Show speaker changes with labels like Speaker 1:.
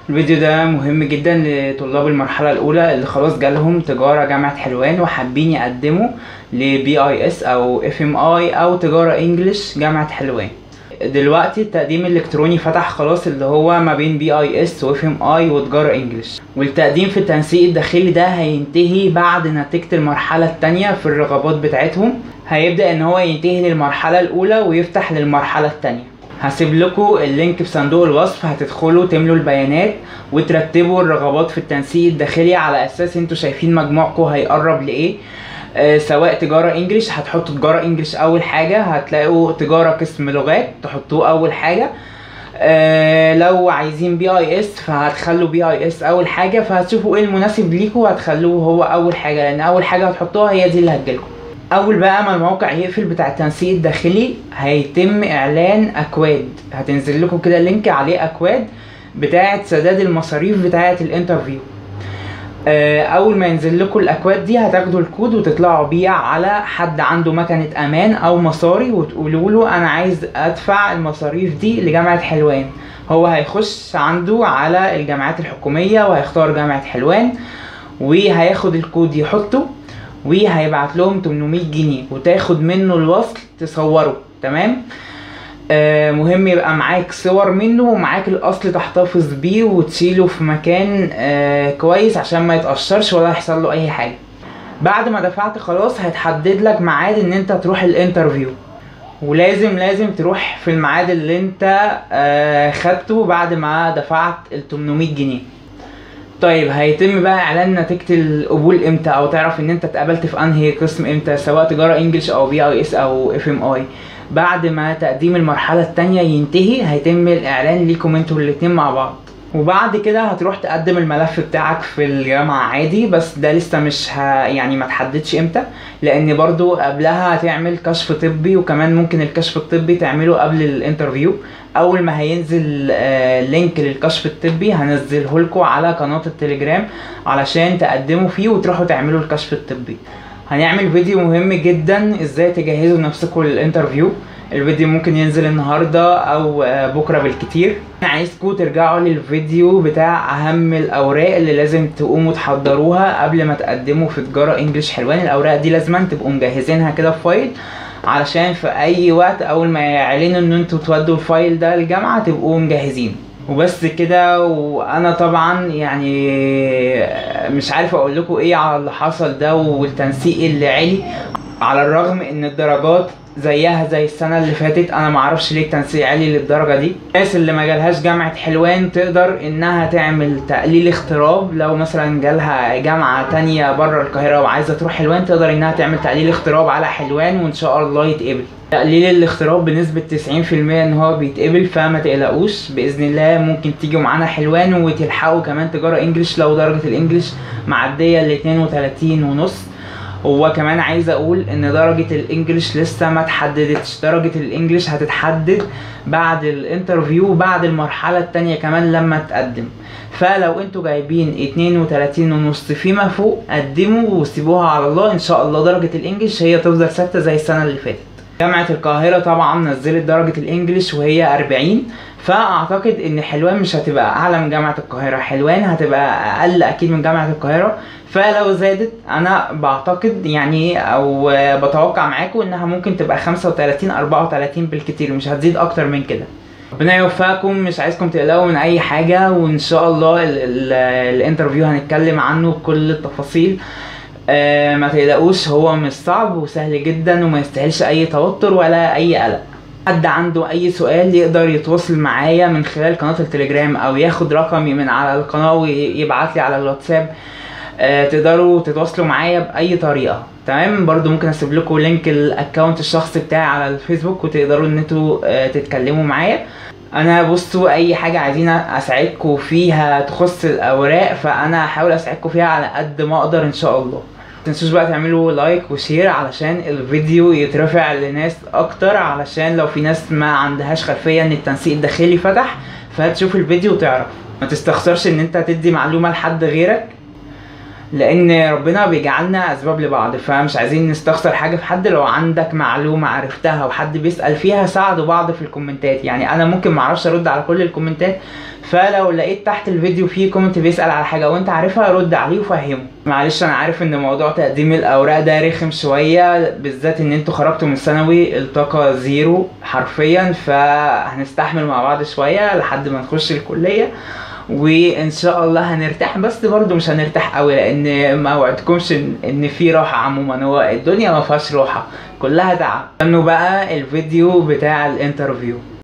Speaker 1: الفيديو ده مهم جدا لطلاب المرحلة الأولى اللي خلاص جالهم تجارة جامعة حلوان وحابين يقدموا لبي اي اس أو اف ام اي أو تجارة انجلش جامعة حلوان دلوقتي التقديم الالكتروني فتح خلاص اللي هو ما بين بي اي اس واف ام اي وتجاره انجلش والتقديم في التنسيق الداخلي ده هينتهي بعد نتيجه المرحله التانية في الرغبات بتاعتهم هيبدا ان هو ينتهي للمرحله الاولى ويفتح للمرحله التانية هسيب لكم اللينك في صندوق الوصف هتدخلوا تملوا البيانات وترتبوا الرغبات في التنسيق الداخلي على اساس انتوا شايفين مجموعكم هيقرب لايه آه، سواء تجارة انجليش هتحطوا تجارة انجليش اول حاجة هتلاقوا تجارة قسم لغات تحطوه اول حاجة آه، لو عايزين بي اي اس فهتخلوا بي اي اس اول حاجة فهتشوفوا ايه المناسب ليكم وهتخلوه هو اول حاجة لان اول حاجة هتحطوها هي دي اللي هتجيلكم اول بقى ما الموقع يقفل بتاع التنسيق الداخلي هيتم اعلان اكواد هتنزل لكم كده لينك عليه اكواد بتاعه سداد المصاريف بتاعه الانترفيو آه، اول ما ينزل لكم الاكواد دي هتاخدوا الكود وتطلعوا بيه على حد عنده مكنه امان او مصاري وتقولوا له انا عايز ادفع المصاريف دي لجامعه حلوان هو هيخش عنده على الجامعات الحكوميه وهيختار جامعه حلوان وهياخد الكود يحطه وهيبعت لهم 800 جنيه وتاخد منه الوصل تصوره تمام آه مهم يبقى معاك صور منه ومعاك الاصل تحتفظ بيه وتشيله في مكان آه كويس عشان ما يتقشرش ولا يحصل له اي حاجه بعد ما دفعت خلاص هتحدد لك ميعاد ان انت تروح الانترفيو ولازم لازم تروح في الميعاد اللي انت آه خدته بعد ما دفعت ال 800 جنيه طيب هيتم بقى اعلان نتيجه القبول امتى او تعرف ان انت اتقبلت في انهي قسم امتى سواء تجاره انجلش او بي اي اس او اف ام اي بعد ما تقديم المرحله التانية ينتهي هيتم الاعلان ليكم انتوا الاتنين مع بعض وبعد كده هتروح تقدم الملف بتاعك في الجامعة عادي بس ده لسه مش ه... يعني ما تحددش امتى لان برضو قبلها هتعمل كشف طبي وكمان ممكن الكشف الطبي تعمله قبل الانترفيو اول ما هينزل آه لينك للكشف الطبي هنزله لكم على قناة التليجرام علشان تقدموا فيه وتروحوا تعملوا الكشف الطبي هنعمل فيديو مهم جدا ازاي تجهزوا نفسكم للانترفيو الفيديو ممكن ينزل النهارده او آه، بكره بالكتير انا عايزكم ترجعوا للفيديو بتاع اهم الاوراق اللي لازم تقوموا تحضروها قبل ما تقدموا في تجاره انجلش حلوان الاوراق دي لازم تبقوا مجهزينها كده في فايل علشان في اي وقت اول ما يعلنوا ان انتوا تودوا الفايل ده الجامعه تبقوا مجهزين وبس كده وانا طبعا يعني مش عارف اقول لكم ايه على اللي حصل ده والتنسيق اللي علي على الرغم ان الدرجات زيها زي السنة اللي فاتت انا معرفش ليه التنسيق عالي للدرجة دي الناس اللي ما جالهاش جامعة حلوان تقدر انها تعمل تقليل اغتراب لو مثلا جالها جامعة تانية بره القاهرة وعايزة تروح حلوان تقدر انها تعمل تقليل اغتراب على حلوان وان شاء الله يتقبل تقليل الاغتراب بنسبة 90% ان هو بيتقبل فما تقلقوش باذن الله ممكن تيجوا معانا حلوان وتلحقوا كمان تجارة انجلش لو درجة الانجليش معدية ل 32 ونص هو كمان عايز اقول ان درجة الانجليش لسه ما اتحددتش درجة الانجليش هتتحدد بعد الانترفيو بعد المرحلة التانية كمان لما تقدم فلو انتوا جايبين 32 ونص فيما فوق قدموا وسيبوها على الله ان شاء الله درجة الانجليش هي تفضل ثابتة زي السنة اللي فاتت جامعة القاهرة طبعا نزلت درجة الانجليش وهي 40 فاعتقد ان حلوان مش هتبقى اعلى من جامعة القاهرة حلوان هتبقى اقل اكيد من جامعة القاهرة فلو زادت انا بعتقد يعني او بتوقع معاكم انها ممكن تبقى 35 34 بالكتير مش هتزيد اكتر من كده ربنا يوفقكم مش عايزكم تقلقوا من اي حاجة وان شاء الله ال- ال- الانترفيو هنتكلم عنه بكل التفاصيل آه ما تقلقوش هو مش صعب وسهل جدا وما يستاهلش اي توتر ولا اي قلق حد عنده اي سؤال يقدر يتواصل معايا من خلال قناة التليجرام او ياخد رقمي من على القناة ويبعت لي على الواتساب آه تقدروا تتواصلوا معايا باي طريقة تمام برضو ممكن اسيب لكم لينك الاكونت الشخصي بتاعي على الفيسبوك وتقدروا ان انتوا آه تتكلموا معايا انا بصوا اي حاجة عايزين اساعدكم فيها تخص الاوراق فانا هحاول اساعدكم فيها على قد ما اقدر ان شاء الله متنسوش بقى تعملوا لايك وشير علشان الفيديو يترفع لناس اكتر علشان لو في ناس ما عندهاش خلفية ان التنسيق الداخلي فتح فتشوف الفيديو وتعرف ما تستخسرش ان انت تدي معلومة لحد غيرك لان ربنا بيجعلنا اسباب لبعض فمش عايزين نستخسر حاجه في حد لو عندك معلومه عرفتها وحد بيسال فيها ساعدوا بعض في الكومنتات يعني انا ممكن معرفش ارد على كل الكومنتات فلو لقيت تحت الفيديو فيه كومنت بيسال على حاجه وانت عارفها رد عليه وفهمه معلش انا عارف ان موضوع تقديم الاوراق ده رخم شويه بالذات ان انتوا خرجتوا من ثانوي الطاقه زيرو حرفيا فهنستحمل مع بعض شويه لحد ما نخش الكليه وان شاء الله هنرتاح بس برضه مش هنرتاح قوي لان ما وعدتكمش ان إن في راحه عموما هو الدنيا ما فيهاش راحه كلها تعب انه بقى الفيديو بتاع الانترفيو